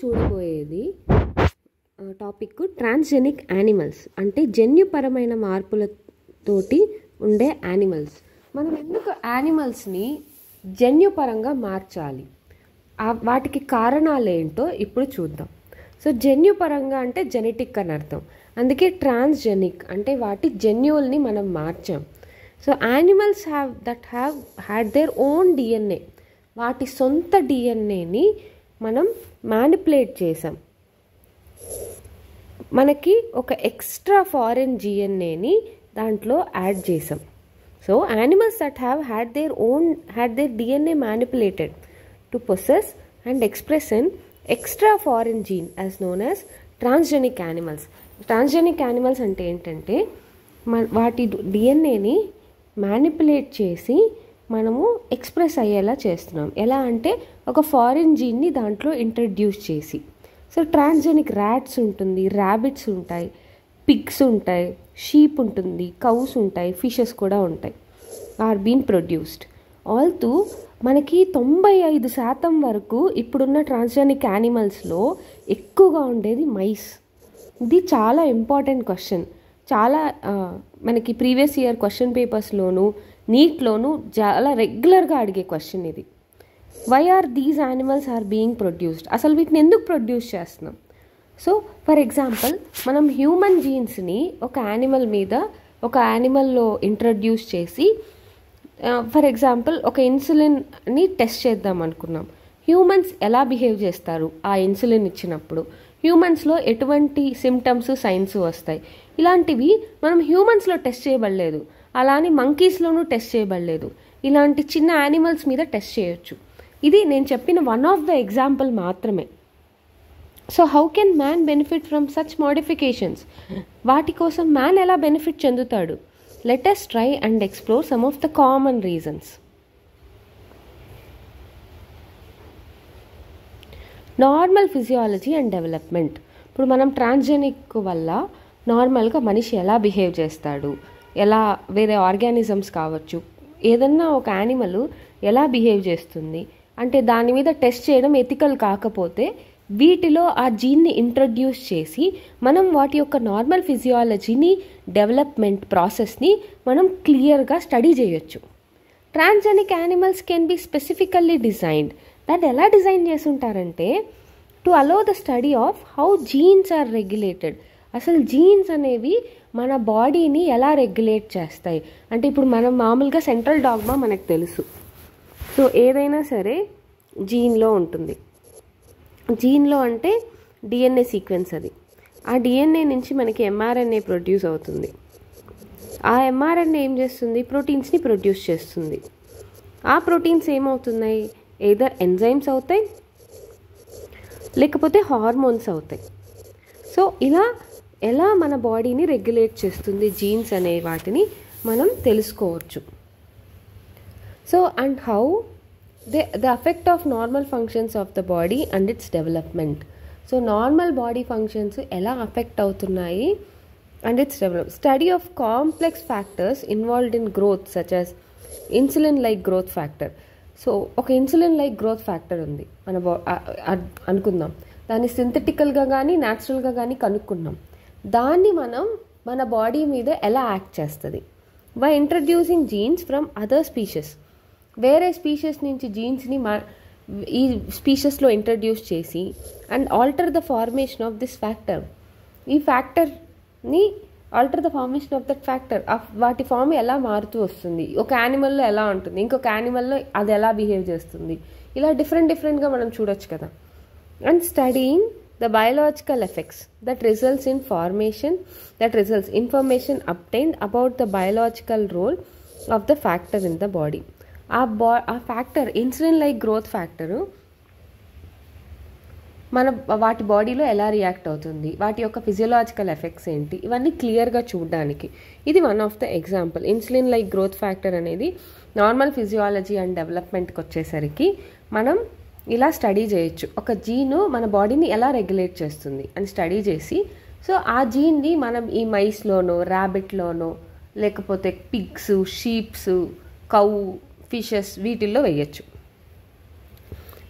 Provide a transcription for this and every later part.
చూడబోయేది topic transgenic animals అంటే జన్యుపరమైన మార్పులతోటి ఉండే యానిమల్స్ మనం ఎందుకు యానిమల్స్ని జన్యుపరంగా మార్చాలి ఆ- వాటికి కారణాలు ఏంటో ఇప్పుడు చూద్దాం సో జన్యుపరంగా అంటే జెనెటిక్ అని అర్థం అందుకే ట్రాన్స్జెనిక్ అంటే వాటి జన్యువుల్ని మనం మార్చాం so animals have that have had their own DNA వాటి సొంత డిఎన్ఏని మనం మ్యానిపులేట్ చేసాం మనకి ఒక ఎక్స్ట్రా ఫారెన్ జిఎన్ఏని దాంట్లో యాడ్ చేసాం so animals that have had their own had their DNA manipulated to possess and express in extra foreign gene as known as transgenic animals transgenic animals అంటే ఏంటంటే మన వాటి డిఎన్ఏని మ్యానిపులేట్ చేసి మనము ఎక్స్ప్రెస్ అయ్యేలా చేస్తున్నాం ఎలా అంటే ఒక ఫారిన్ జీన్ని దాంట్లో ఇంట్రడ్యూస్ చేసి సో ట్రాన్స్జెనిక్ ర్యాట్స్ ఉంటుంది ర్యాబిట్స్ ఉంటాయి పిగ్స్ ఉంటాయి షీప్ ఉంటుంది కౌస్ ఉంటాయి ఫిషెస్ కూడా ఉంటాయి ఆర్ బీన్ ప్రొడ్యూస్డ్ ఆల్తో మనకి తొంభై ఐదు శాతం వరకు ఇప్పుడున్న ట్రాన్స్జెనిక్ యానిమల్స్లో ఎక్కువగా ఉండేది మైస్ ఇది చాలా ఇంపార్టెంట్ క్వశ్చన్ చాలా ఆ, మనకి ప్రీవియస్ ఇయర్ క్వశ్చన్ పేపర్స్లోను నీట్లోను చాలా రెగ్యులర్గా అడిగే క్వశ్చన్ ఇది why are these animals are being produced అసలు వీటిని ఎందుకు ప్రొడ్యూస్ చేస్తున్నాం సో ఫర్ ఎగ్జాంపుల్ మనం హ్యూమన్ జీన్స్ని ఒక యానిమల్ మీద ఒక యానిమల్లో ఇంట్రడ్యూస్ చేసి ఫర్ ఎగ్జాంపుల్ ఒక ఇన్సులిన్ని టెస్ట్ చేద్దాం అనుకున్నాం హ్యూమన్స్ ఎలా బిహేవ్ చేస్తారు ఆ ఇన్సులిన్ ఇచ్చినప్పుడు హ్యూమన్స్లో ఎటువంటి సిమ్టమ్స్ సైన్స్ వస్తాయి ఇలాంటివి మనం హ్యూమన్స్లో టెస్ట్ చేయబడలేదు అలానే మంకీస్లోనూ టెస్ట్ చేయబడలేదు ఇలాంటి చిన్న యానిమల్స్ మీద టెస్ట్ చేయొచ్చు ఇది నేను చెప్పిన వన్ ఆఫ్ ద ఎగ్జాంపుల్ మాత్రమే so how can man benefit from such modifications వాటి కోసం మ్యాన్ ఎలా బెనిఫిట్ చెందుతాడు latest try and explore some of the common reasons normal physiology and development ఇప్పుడు మనం ట్రాన్స్జెనిక్ వల్ల నార్మల్గా మనిషి ఎలా బిహేవ్ చేస్తాడు ఎలా వేరే ఆర్గానిజమ్స్ కావచ్చు ఏదన్నా ఒక యానిమల్ ఎలా బిహేవ్ చేస్తుంది అంటే దాని మీద టెస్ట్ చేయడం ఎథికల్ కాకపోతే వీటిలో ఆ జీన్ని ఇంట్రడ్యూస్ చేసి మనం వాటి యొక్క నార్మల్ ఫిజియాలజీని డెవలప్మెంట్ ప్రాసెస్ని మనం క్లియర్గా స్టడీ చేయొచ్చు transgenic animals can be specifically designed దాన్ని ఎలా డిజైన్ చేసి ఉంటారంటే to allow the study of how genes are regulated అసలు జీన్స్ అనేవి మన బాడీని ఎలా రెగ్యులేట్ చేస్తాయి అంటే ఇప్పుడు మనం మామూలుగా సెంట్రల్ డాగ్మా మనకు తెలుసు సో ఏదైనా సరే జీన్లో ఉంటుంది జీన్లో అంటే డిఎన్ఏ సీక్వెన్స్ అది ఆ డిఎన్ఏ నుంచి మనకి ఎంఆర్ఎన్ఏ ప్రొడ్యూస్ అవుతుంది ఆ ఎంఆర్ఎన్ఏ ఏం చేస్తుంది ప్రోటీన్స్ని ప్రొడ్యూస్ చేస్తుంది ఆ ప్రోటీన్స్ ఏమవుతున్నాయి ఏదర్ ఎంజైమ్స్ అవుతాయి లేకపోతే హార్మోన్స్ అవుతాయి సో ఇలా ఎలా మన బాడీని రెగ్యులేట్ చేస్తుంది జీన్స్ అనే వాటిని మనం తెలుసుకోవచ్చు so and how they the affect of normal functions of the body and its development so normal body functions ఎలా అఫెక్ట్ అవుతున్నాయి and its develop study of complex factors involved in growth such as insulin like growth factor so ఒక insulin like growth factor ఉంది మన బా అ- అ- అనుకుందాం దాన్ని సింథటికల్గా కానీ న్యాచురల్గా కానీ కనుక్కున్నాం దాన్ని మనం మన బాడీ మీద ఎలా యాక్ట్ చేస్తుంది by introducing genes from other species వేరే స్పీషెస్ నుంచి జీన్స్ని మా ఈ స్పీషెస్లో ఇంట్రడ్యూస్ చేసి and alter the formation of this factor ఈ ఫ్యాక్టర్ని alter the formation of that factor వాటి ఫామ్ ఎలా మారుతూ వస్తుంది ఒక యానిమల్లో ఎలా ఉంటుంది ఇంకొక యానిమల్లో అది ఎలా బిహేవ్ చేస్తుంది ఇలా డిఫరెంట్ డిఫరెంట్గా మనం చూడొచ్చు కదా and studying the biological effects that results in formation that results information obtained about the biological role of the factor in the body ఆ బా ఆ factor insulin like growth factor మన వాటి బాడీలో ఎలా రియాక్ట్ అవుతుంది వాటి యొక్క ఫిజియలాజికల్ ఎఫెక్ట్స్ ఏంటి ఇవన్నీ క్లియర్గా చూడడానికి ఇది one of the example insulin like growth factor అనేది నార్మల్ ఫిజియాలజీ అండ్ డెవలప్మెంట్కి వచ్చేసరికి మనం ఇలా స్టడీ చేయొచ్చు ఒక జీను మన బాడీని ఎలా రెగ్యులేట్ చేస్తుంది అని స్టడీ చేసి సో ఆ జీన్ని మనం ఈ మైస్లోనో ర్యాబిట్లోనో లేకపోతే పిగ్స్ షీప్స్ కౌ ఫిషెస్ వీటిల్లో వేయచ్చు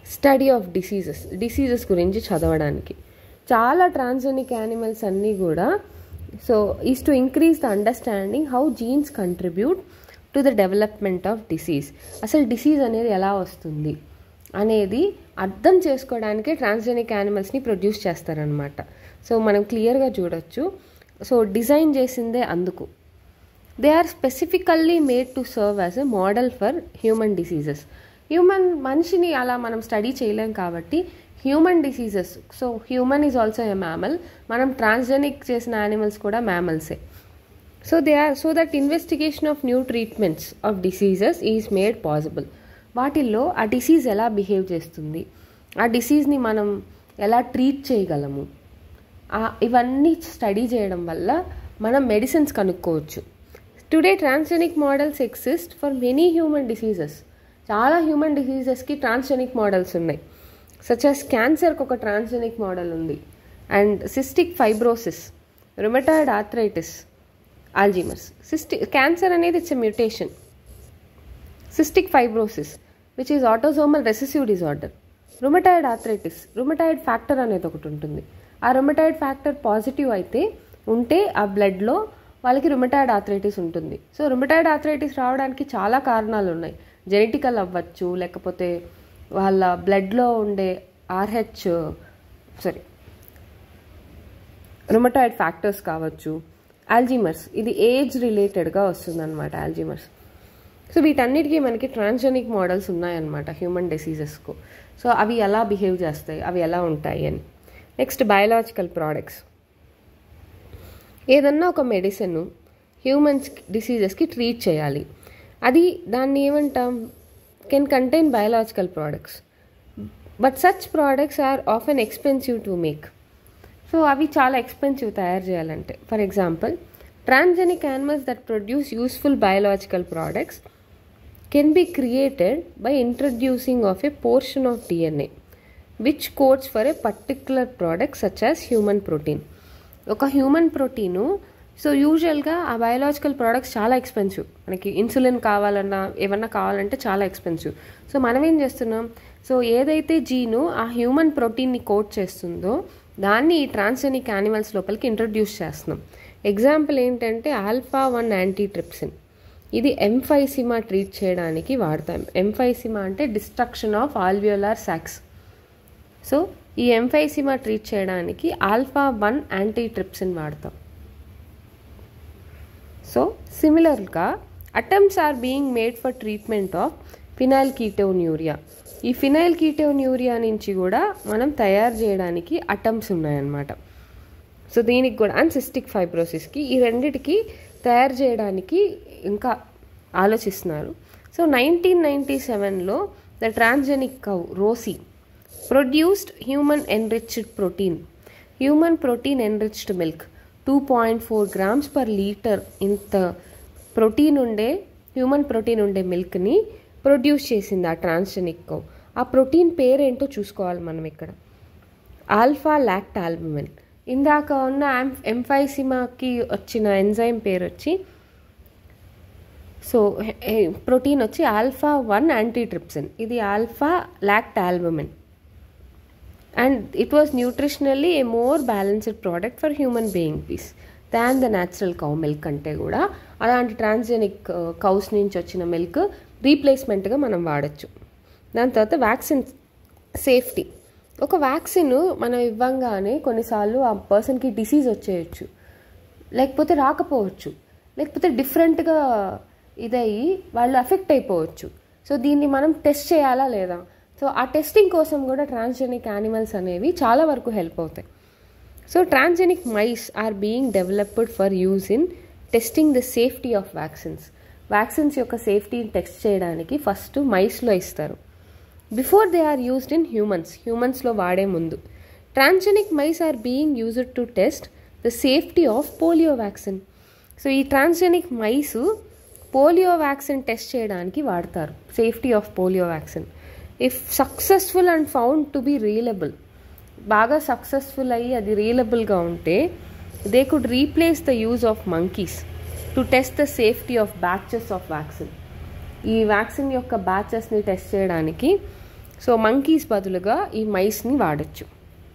స్టడీ ఆఫ్ డిసీజెస్ డిసీజెస్ గురించి చదవడానికి చాలా ట్రాన్స్జెనిక్ యానిమల్స్ అన్నీ కూడా so is to increase the understanding how genes contribute to the development of disease అసలు డిసీజ్ అనేది ఎలా వస్తుంది అనేది అర్థం చేసుకోవడానికి ట్రాన్స్జెనిక్ యానిమల్స్ని ప్రొడ్యూస్ చేస్తారనమాట సో మనం క్లియర్గా చూడొచ్చు సో డిజైన్ చేసిందే అందుకు they are specifically made to serve as a model for human diseases human మనిషిని అలా మనం స్టడీ చేయలేం కాబట్టి human diseases so human is also a mammal మనం ట్రాన్స్జెనిక్ చేసిన యానిమల్స్ కూడా మ్యామల్సే so they are so that investigation of new treatments of diseases is made possible వాటిల్లో ఆ డిసీజ్ ఎలా బిహేవ్ చేస్తుంది ఆ డిసీజ్ని మనం ఎలా ట్రీట్ చేయగలము ఇవన్నీ స్టడీ చేయడం వల్ల మనం మెడిసిన్స్ కనుక్కోవచ్చు today transgenic models exist for many human diseases చాలా హ్యూమన్ డిసీజెస్కి ట్రాన్స్జెనిక్ మోడల్స్ ఉన్నాయి సచ్ as క్యాన్సర్కి ఒక ట్రాన్స్జెనిక్ మోడల్ ఉంది and cystic fibrosis rheumatoid arthritis Alzheimer's సిస్టి క్యాన్సర్ అనేది it's a mutation cystic fibrosis which is autosomal recessive disorder rheumatoid arthritis rheumatoid factor అనేది ఒకటి ఉంటుంది ఆ రుమటాయిడ్ ఫ్యాక్టర్ పాజిటివ్ అయితే ఉంటే ఆ బ్లడ్లో వాళ్ళకి రుమటాయిడ్ ఆర్థరైటిస్ ఉంటుంది సో రుమటాయిడ్ ఆర్థరైటిస్ రావడానికి చాలా కారణాలు ఉన్నాయి జెనెటికల్ అవ్వచ్చు లేకపోతే వాళ్ళ బ్లడ్లో ఉండే ఆర్హెచ్ సారీ రుమటాయిడ్ ఫ్యాక్టర్స్ కావచ్చు ఆల్జీమర్స్ ఇది ఏజ్ రిలేటెడ్గా వస్తుందన్నమాట ఆల్జీమర్స్ సో వీటన్నిటికీ మనకి ట్రాన్స్జెనిక్ మోడల్స్ ఉన్నాయన్నమాట హ్యూమన్ డిసీజెస్కు సో అవి ఎలా బిహేవ్ చేస్తాయి అవి ఎలా ఉంటాయి అని నెక్స్ట్ బయలాజికల్ ప్రోడక్ట్స్ ఏదన్నా ఒక మెడిసిన్ హ్యూమన్స్ డిసీజెస్కి ట్రీట్ చేయాలి అది దాన్ని ఏమంటాం can contain biological products but such products are often expensive to make so అవి చాలా ఎక్స్పెన్సివ్ తయారు చేయాలంటే for example transgenic animals that produce useful biological products can be created by introducing of a portion of DNA which codes for a particular product such as human protein ఒక human protein so యూజువల్గా ఆ biological products చాలా expensive మనకి insulin కావాలన్నా ఏమన్నా కావాలంటే చాలా expensive so మనం ఏం చేస్తున్నాం సో ఏదైతే జీను ఆ హ్యూమన్ ప్రోటీన్ని కోట్ చేస్తుందో దాన్ని ఈ ట్రాన్స్జెనిక్ యానిమల్స్ లోపలికి ఇంట్రడ్యూస్ చేస్తున్నాం ఎగ్జాంపుల్ ఏంటంటే ఆల్ఫా వన్ యాంటీ ట్రిప్సిన్ ఇది ఎంఫైసిమా ట్రీట్ చేయడానికి వాడతాం ఎంఫైసిమా అంటే destruction of alveolar sacs so ఈ ఎంఫైసిమా ట్రీట్ చేయడానికి ఆల్ఫా వన్ యాంటీ ట్రిప్సిన్ వాడతాం సో సిమిలర్గా attempts are being made for treatment of phenylketonuria ఈ ఫినైల్ కీటోన్యూరియా నుంచి కూడా మనం తయారు చేయడానికి అటెంప్ట్స్ ఉన్నాయన్నమాట సో దీనికి కూడా అండ్ సిస్టిక్ ఫైబ్రోసిస్కి ఈ రెండిటికి తయారు చేయడానికి ఇంకా ఆలోచిస్తున్నారు సో నైన్టీన్ నైంటీ సెవెన్లో the transgenic cow Rosie produced human enriched protein human protein enriched milk two point four grams per litre ఇంత ప్రోటీన్ ఉండే హ్యూమన్ ప్రోటీన్ ఉండే మిల్క్ని ప్రొడ్యూస్ చేసింది ఆ ట్రాన్స్జెనిక్ కౌ ఆ ప్రోటీన్ పేరేంటో చూసుకోవాలి మనం ఇక్కడ ఆల్ఫా లాక్ట్ ఆల్బుమిన్ ఇందాక ఉన్న ఎంఫైసిమాకి వచ్చిన ఎంజైమ్ పేరు వచ్చి సో ప్రోటీన్ వచ్చి ఆల్ఫా వన్ యాంటీట్రిప్సిన్ ఇది alpha lactalbumin and it was nutritionally a more balanced product for human being peace than the natural cow milk అంటే కూడా అలాంటి ట్రాన్స్జెనిక్ కౌస్ నుంచి వచ్చిన మిల్క్ రీప్లేస్మెంట్గా మనం వాడచ్చు దాని తర్వాత వ్యాక్సిన్ సేఫ్టీ ఒక వ్యాక్సిన్ మనం ఇవ్వంగానే కొన్నిసార్లు ఆ పర్సన్కి డిసీజ్ వచ్చేయచ్చు లేకపోతే రాకపోవచ్చు లేకపోతే డిఫరెంట్గా ఇదయ్యి వాళ్ళు ఎఫెక్ట్ అయిపోవచ్చు సో దీన్ని మనం టెస్ట్ చేయాలా లేదా సో ఆ టెస్టింగ్ కోసం కూడా ట్రాన్స్జెనిక్ యానిమల్స్ అనేవి చాలా వరకు హెల్ప్ అవుతాయి so transgenic mice are being developed for use in testing the safety of vaccines vaccines యొక్క సేఫ్టీని టెస్ట్ చేయడానికి ఫస్ట్ మైస్లో ఇస్తారు before they are used in humans హ్యూమన్స్లో వాడే ముందు transgenic mice are being used to test the safety of polio vaccine so ఈ transgenic mice polio vaccine test చేయడానికి వాడతారు safety of polio vaccine if successful and found to be reliable బాగా successful అయ్యి అది రియలబుల్గా ఉంటే they could replace the use of monkeys to test the safety of batches of vaccine ఈ vaccine యొక్క బ్యాచెస్ని టెస్ట్ చేయడానికి సో మంకీస్ బదులుగా ఈ మైస్ని వాడచ్చు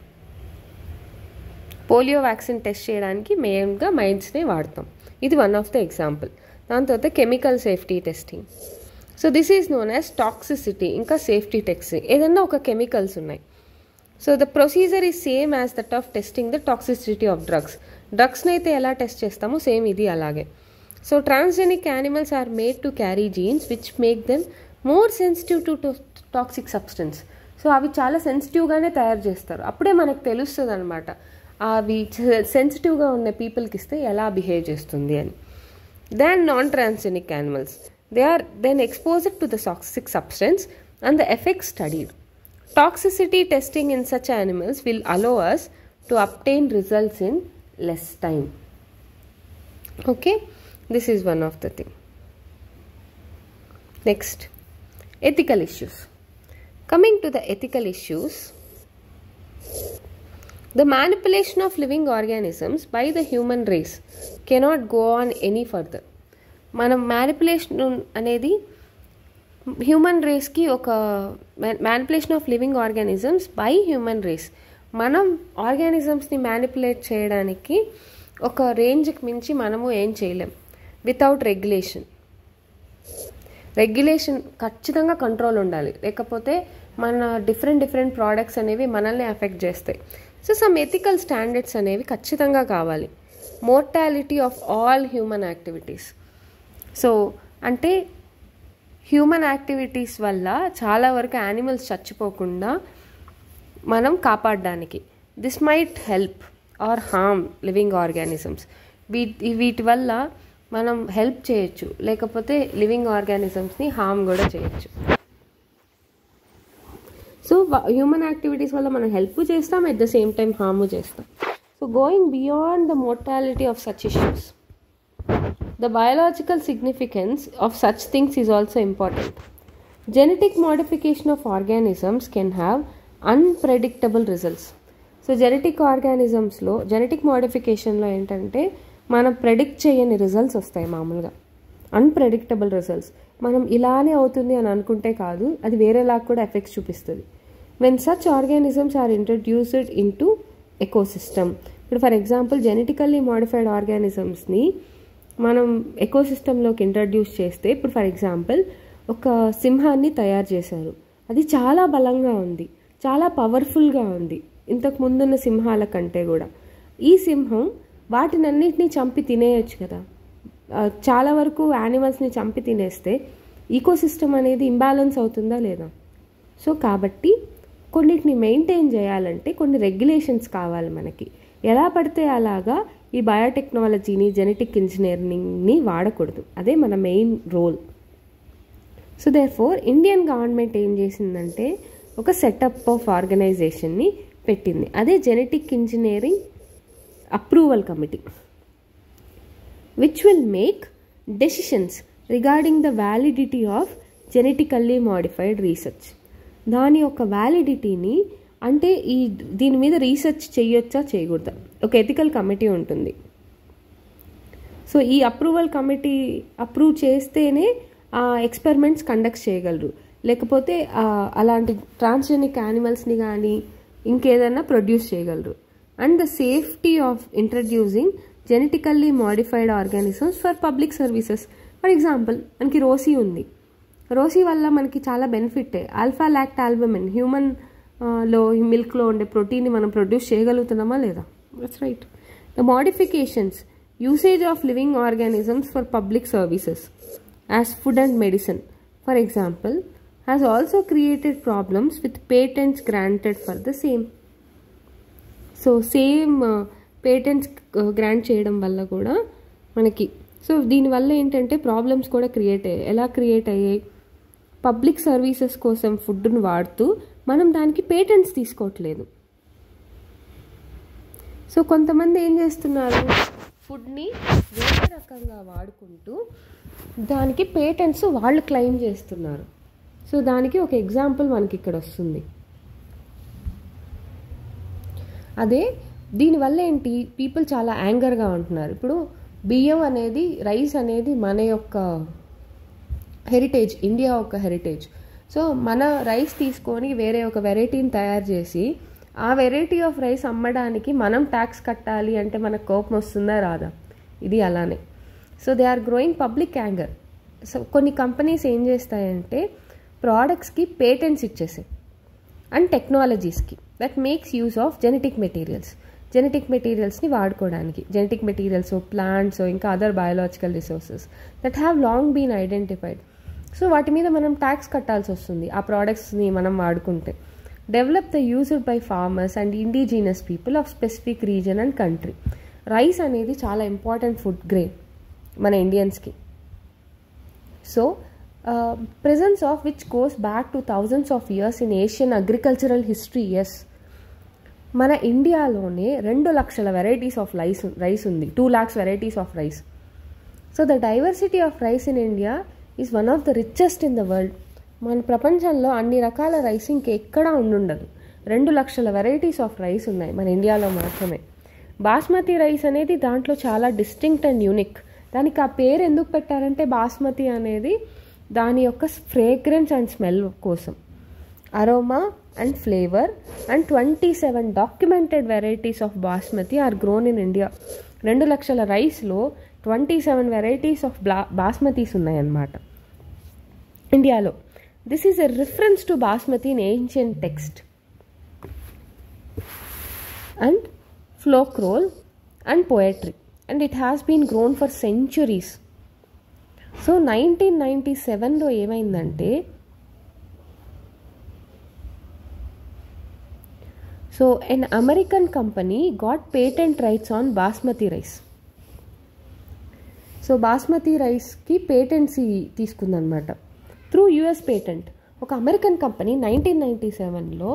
పోలియో వ్యాక్సిన్ టెస్ట్ చేయడానికి మెయిన్గా మైండ్స్నే వాడతాం ఇది వన్ ఆఫ్ ద ఎగ్జాంపుల్ దాని తర్వాత chemical safety testing so this is known as toxicity ఇంకా సేఫ్టీ టెస్టింగ్ ఏదన్నా ఒక కెమికల్స్ ఉన్నాయి so the procedure is same as that of testing the toxicity of drugs డ్రగ్స్ని అయితే ఎలా టెస్ట్ చేస్తామో సేమ్ ఇది అలాగే so transgenic animals are made to carry genes which make them more sensitive to toxic substance so అవి చాలా సెన్సిటివ్గానే తయారు చేస్తారు అప్పుడే మనకు తెలుస్తుంది అనమాట అవి సెన్సిటివ్గా ఉన్న పీపుల్కి ఇస్తే ఎలా బిహేవ్ చేస్తుంది అని than non transgenic animals they are then exposed to the toxic substance and the effect studied Toxicity testing in such animals will allow us to obtain results in less time. Okay, this is one of the thing. Next, ethical issues. Coming to the ethical issues, the manipulation of living organisms by the human race cannot go on any further. మనం manipulation అనేది human రేస్కి ఒక manipulation of living organisms by human race మనం ఆర్గానిజమ్స్ని manipulate చేయడానికి ఒక రేంజ్కి మించి మనము ఏం చేయలేం వితౌట్ రెగ్యులేషన్ రెగ్యులేషన్ ఖచ్చితంగా కంట్రోల్ ఉండాలి లేకపోతే మన డిఫరెంట్ డిఫరెంట్ ప్రోడక్ట్స్ అనేవి మనల్ని ఎఫెక్ట్ చేస్తాయి సో సమ్ ఎథికల్ స్టాండర్డ్స్ అనేవి ఖచ్చితంగా కావాలి mortality of all human activities so అంటే హ్యూమన్ యాక్టివిటీస్ వల్ల చాలా వరకు యానిమల్స్ చచ్చిపోకుండా మనం కాపాడడానికి this might help or harm living organisms వీటి వీటి వల్ల మనం హెల్ప్ చేయొచ్చు లేకపోతే లివింగ్ ఆర్గానిజమ్స్ని హార్మ్ కూడా చేయొచ్చు సో హ్యూమన్ యాక్టివిటీస్ వల్ల మనం హెల్ప్ చేస్తాం at the same time harm చేస్తాం so going beyond the mortality of such issues The biological significance of such things is also important. Genetic modification of organisms can have unpredictable results. So genetic ఆర్గానిజమ్స్లో genetic మోడిఫికేషన్లో ఏంటంటే మనం predict చేయని results వస్తాయి మామూలుగా unpredictable results మనం ఇలానే అవుతుంది అని అనుకుంటే కాదు అది వేరేలా కూడా ఎఫెక్ట్స్ చూపిస్తుంది when such organisms are introduced into ecosystem ఇప్పుడు ఫర్ ఎగ్జాంపుల్ జెనెటికల్లీ మోడిఫైడ్ ఆర్గానిజమ్స్ని మనం ఎకోసిస్టంలోకి ఇంట్రడ్యూస్ చేస్తే ఇప్పుడు ఫర్ ఎగ్జాంపుల్ ఒక సింహాన్ని తయారు చేశారు అది చాలా బలంగా ఉంది చాలా పవర్ఫుల్గా ఉంది ఇంతకు ముందున్న సింహాల కంటే కూడా ఈ సింహం వాటినన్నిటినీ చంపి తినేయచ్చు కదా చాలా వరకు యానిమల్స్ని చంపి తినేస్తే ఈకోసిస్టమ్ అనేది ఇంబ్యాలెన్స్ అవుతుందా లేదా సో కాబట్టి కొన్నిటిని మెయింటైన్ చేయాలంటే కొన్ని రెగ్యులేషన్స్ కావాలి మనకి ఎలా పడితే అలాగా ఈ బయోటెక్నాలజీని జెనెటిక్ ఇంజనీరింగ్ని వాడకూడదు అదే మన main role so therefore Indian government ఏం చేసిందంటే ఒక సెటప్ ఆఫ్ ఆర్గనైజేషన్ని పెట్టింది అదే genetic engineering approval committee which will make decisions regarding the validity of genetically modified research దాని యొక్క వ్యాలిడిటీని అంటే ఈ దీని మీద రీసెర్చ్ చేయొచ్చా చేయకూడదా ఒక ఎథికల్ కమిటీ ఉంటుంది సో ఈ అప్రూవల్ కమిటీ అప్రూవ్ చేస్తేనే ఆ ఎక్స్పెరిమెంట్స్ కండక్ట్ చేయగలరు లేకపోతే అలాంటి ట్రాన్స్జెనిక్ యానిమల్స్ని కానీ ఇంకేదన్నా ప్రొడ్యూస్ చేయగలరు and the safety of introducing genetically modified organisms for public services for example మనకి రోసీ ఉంది రోసీ వల్ల మనకి చాలా benefit alpha lactalbumin human లో మిల్క్లో ఉండే ప్రోటీన్ని మనం ప్రొడ్యూస్ చేయగలుగుతున్నామా లేదా that's right the modifications usage of living organisms for public services as food and medicine for example has also created problems with patents granted for the same so same patents grant చేయడం వల్ల కూడా మనకి so దీనివల్ల ఏంటంటే problems కూడా create అయ్యాయి ఎలా create అయ్యాయి పబ్లిక్ సర్వీసెస్ కోసం ఫుడ్ను వాడుతూ మనం దానికి పేటెంట్స్ తీసుకోవట్లేదు సో కొంతమంది ఏం చేస్తున్నారు ఫుడ్ని వేరే రకంగా వాడుకుంటూ దానికి పేటెంట్స్ వాళ్ళు క్లెయిమ్ చేస్తున్నారు సో దానికి ఒక ఎగ్జాంపుల్ మనకి ఇక్కడ వస్తుంది అదే దీనివల్ల ఏంటి పీపుల్ చాలా యాంగర్గా ఉంటున్నారు ఇప్పుడు బియ్యం అనేది రైస్ అనేది మన యొక్క హెరిటేజ్ ఇండియా యొక్క హెరిటేజ్ సో మన రైస్ తీసుకొని వేరే ఒక వెరైటీని తయారు చేసి ఆ వెరైటీ ఆఫ్ రైస్ అమ్మడానికి మనం ట్యాక్స్ కట్టాలి అంటే మనకు కోపం వస్తుందా రాదా ఇది అలానే so they are growing public anger so కొన్ని కంపెనీస్ ఏం చేస్తాయంటే ప్రోడక్ట్స్కి పేటెంట్స్ ఇచ్చేసాయి అండ్ టెక్నాలజీస్కి that makes use of genetic materials genetic మెటీరియల్స్ని వాడుకోవడానికి జెనెటిక్ మెటీరియల్స్ ప్లాంట్స్ ఇంకా other biological resources that have long been identified so వాటి మీద మనం ట్యాక్స్ కట్టాల్సి వస్తుంది ఆ ప్రోడక్ట్స్ని మనం వాడుకుంటే develop the used by farmers and indigenous people of specific region and country rice అనేది చాలా ఇంపార్టెంట్ ఫుడ్ గ్రెయిన్ మన ఇండియన్స్కి so presence of which goes back to thousands of years in Asian agricultural history yes మన ఇండియాలోనే రెండు లక్షల varieties of rice rice ఉంది two lakhs varieties of rice so the diversity of rice in India is one of the richest in the world మన ప్రపంచంలో అన్ని రకాల rice ఇంకెక్కడా ఉండుండదు రెండు లక్షల వెరైటీస్ ఆఫ్ రైస్ ఉన్నాయి మన ఇండియాలో మాత్రమే బాస్మతి రైస్ అనేది దాంట్లో చాలా డిస్టింక్ట్ అండ్ యూనిక్ దానికి ఆ పేరు ఎందుకు పెట్టారంటే బాస్మతి అనేది దాని యొక్క ఫ్రేగ్రెన్స్ అండ్ స్మెల్ కోసం aroma and flavour and twenty seven documented varieties of basmati are grown in India రెండు లక్షల రైస్లో ట్వంటీ సెవెన్ వెరైటీస్ ఆఫ్ బ్లా బాస్మతీస్ ఉన్నాయన్నమాట ఇండియాలో this is a reference to basmati in ancient text and folklore and poetry and it has been grown for centuries so nineteen ninety సెవెన్లో ఏమైందంటే so an American company got patent rights on basmati rice so basmati రైస్కి patents తీసుకుందనమాట through US patent ఒక American company nineteen ninety సెవెన్లో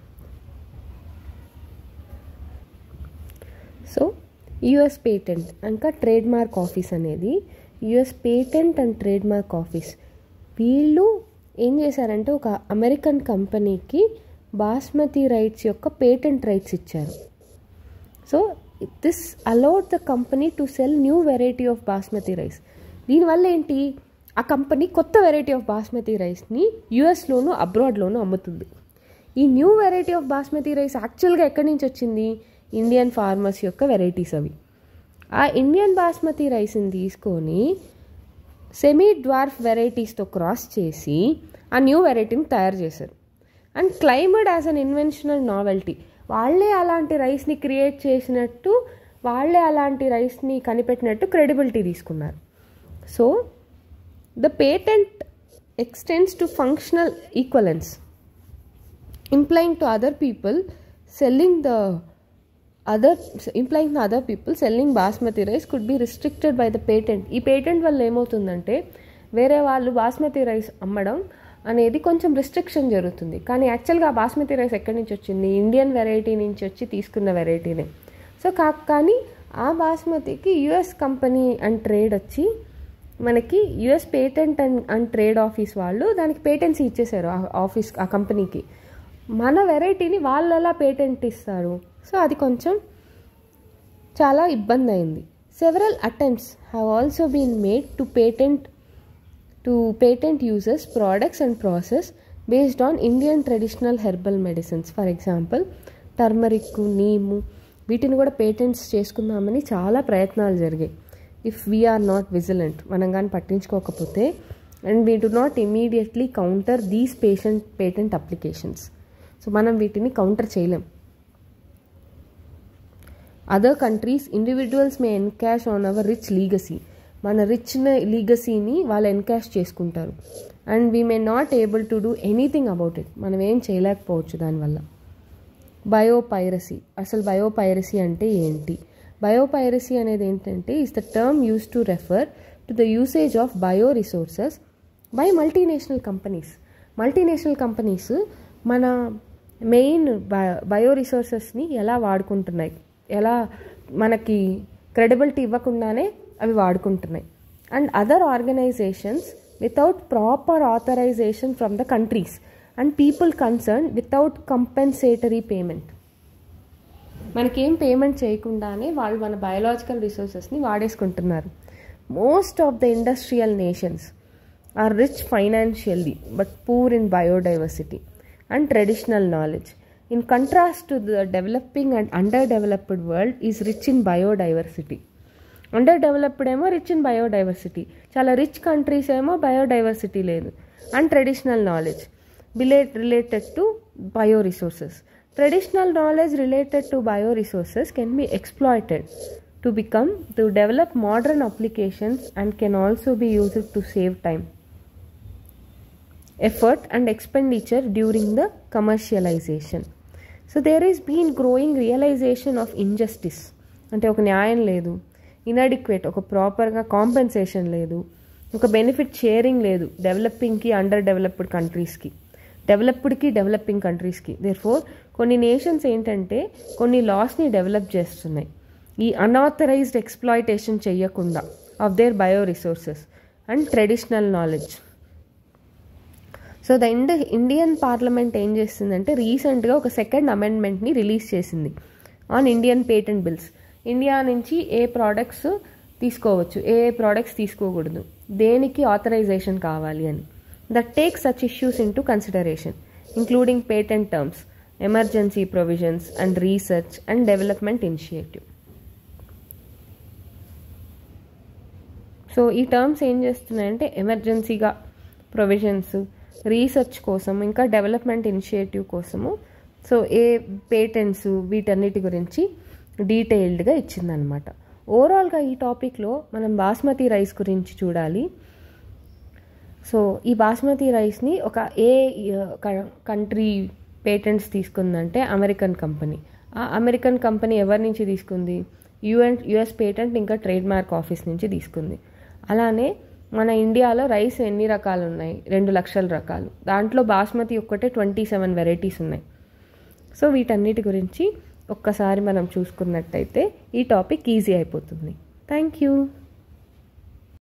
so US patent ఇంకా trade mark office అనేది US patent and trade mark office వీళ్ళు ఏం చేశారంటే ఒక అమెరికన్ కంపెనీకి బాస్మతి రైట్స్ యొక్క పేటెంట్ రైట్స్ ఇచ్చారు so this allowed the company to sell new variety of basmati rice దీనివల్ల ఏంటి ఆ కంపెనీ కొత్త వెరైటీ ఆఫ్ బాస్మతి రైస్ని యుఎస్లోను అబ్రాడ్లోను అమ్ముతుంది ఈ new variety of basmati rice యాక్చువల్గా ఎక్కడి నుంచి వచ్చింది ఇండియన్ ఫార్మర్స్ యొక్క వెరైటీస్ అవి ఆ ఇండియన్ బాస్మతి రైస్ని తీసుకొని సెమీ డ్వార్ఫ్ వెరైటీస్తో క్రాస్ చేసి ఆ న్యూ వెరైటీని తయారు చేశారు and claimed it as an inventional novelty వాళ్ళే అలాంటి రైస్ని క్రియేట్ చేసినట్టు వాళ్ళే అలాంటి రైస్ని కనిపెట్టినట్టు క్రెడిబిలిటీ తీసుకున్నారు so the patent extends to functional equivalence implying to other people selling the other implying to other people selling basmati rice could be restricted by the patent ఈ పేటెంట్ వల్ల ఏమవుతుందంటే వేరే వాళ్ళు బాస్మతి రైస్ అమ్మడం అనేది కొంచెం రిస్ట్రిక్షన్ జరుగుతుంది కానీ యాక్చువల్గా బాస్మతి రైస్ ఎక్కడి నుంచి వచ్చింది ఇండియన్ వెరైటీ నుంచి వచ్చి తీసుకున్న వెరైటీనే సో కా కానీ ఆ బాస్మతికి యుఎస్ కంపెనీ అండ్ ట్రేడ్ వచ్చి మనకి US patent and and trade office వాళ్ళు దానికి పేటెంట్స్ ఇచ్చేసారు ఆ ఆఫీస్ ఆ కంపెనీకి మన వెరైటీని వాళ్ళు ఎలా పేటెంట్ ఇస్తారు సో అది కొంచెం చాలా ఇబ్బంది అయింది several attempts have also been made to patent to patent uses products and process based on Indian traditional herbal medicines for example turmeric neem వీటిని కూడా పేటెంట్స్ చేసుకుందామని చాలా ప్రయత్నాలు జరిగాయి ఇఫ్ వీఆర్ నాట్ విజిలెంట్ మనం కానీ పట్టించుకోకపోతే and we do not immediately counter these patient patent applications so మనం వీటిని కౌంటర్ చేయలేం other countries individuals may encash on our rich legacy మన రిచ్ లీగసీని వాళ్ళు ఎన్కాష్ చేసుకుంటారు and we may not able to do anything about it మనం ఏం చేయలేకపోవచ్చు దానివల్ల బయోపైరసీ అసలు బయోపైరసీ అంటే ఏంటి బయోపైరసీ అనేది ఏంటంటే is the term use to refer to the usage of bio resources by multinational companies multinational companies మన మెయిన్ బయో రిసోర్సెస్ని ఎలా వాడుకుంటున్నాయి ఎలా మనకి క్రెడిబిలిటీ ఇవ్వకుండానే అవి వాడుకుంటున్నాయి and other organisations without proper authorisation from the countries and people concern without compensatory payment మనకేం పేమెంట్ చేయకుండానే వాళ్ళు మన బయోలాజికల్ రిసోర్సెస్ని వాడేసుకుంటున్నారు most of the industrial nations are rich financially but poor in biodiversity and traditional knowledge. In contrast to the developing and underdeveloped world is rich in biodiversity. Under developed ఏమో rich in biodiversity చాలా rich countries ఏమో biodiversity లేదు and traditional knowledge బిలేట్ related to bio resources traditional knowledge related to bio resources can be exploited to become to develop modern applications and can also be used to save time effort and expenditure during the commercialization so there is been growing realisation of injustice అంటే ఒక న్యాయం లేదు inadequate ఒక ప్రాపర్గా compensation లేదు ఒక benefit sharing లేదు డెవలపింగ్కి under developed కంట్రీస్కి డెవలప్డ్కి డెవలపింగ్ కంట్రీస్కి దేర్ ఫోర్ కొన్ని నేషన్స్ ఏంటంటే కొన్ని లాస్ని డెవలప్ చేస్తున్నాయి ఈ అన్ఆథరైజ్డ్ ఎక్స్ప్లాయిటేషన్ చేయకుండా of their bio resources and traditional knowledge so the ఇండ్ ఇండియన్ పార్లమెంట్ ఏం చేస్తుందంటే రీసెంట్గా ఒక సెకండ్ అమెండ్మెంట్ని రిలీజ్ చేసింది on Indian patent bills India నుంచి ఏ ప్రోడక్ట్స్ తీసుకోవచ్చు ఏ ఏ ప్రోడక్ట్స్ తీసుకోకూడదు దేనికి ఆథరైజేషన్ కావాలి అని that take such issues into consideration including patent terms emergency provisions and research and development initiative so ఈ టర్మ్స్ ఏం చేస్తున్నాయంటే ఎమర్జెన్సీగా ప్రొవిజన్స్ రీసెర్చ్ కోసం ఇంకా డెవలప్మెంట్ ఇనిషియేటివ్ కోసము సో ఏ పేటెంట్స్ వీటన్నిటి గురించి డీటెయిల్డ్గా ఇచ్చిందనమాట ఓవరాల్గా ఈ టాపిక్లో మనం బాస్మతి రైస్ గురించి చూడాలి సో ఈ బాస్మతి రైస్ని ఒక ఏ కంట్రీ పేటెంట్స్ తీసుకుందంటే అమెరికన్ కంపెనీ ఆ అమెరికన్ కంపెనీ ఎవరి నుంచి తీసుకుంది యుఎన్ యుఎస్ పేటెంట్ ఇంకా ట్రేడ్ మార్క్ ఆఫీస్ నుంచి తీసుకుంది అలానే మన ఇండియాలో రైస్ ఎన్ని రకాలు ఉన్నాయి రెండు లక్షల రకాలు దాంట్లో బాస్మతి ఒక్కటే ట్వంటీ సెవెన్ వెరైటీస్ ఉన్నాయి సో వీటన్నిటి గురించి ఒక్కసారి మనం చూసుకున్నట్టయితే ఈ టాపిక్ ఈజీ అయిపోతుంది థ్యాంక్ యూ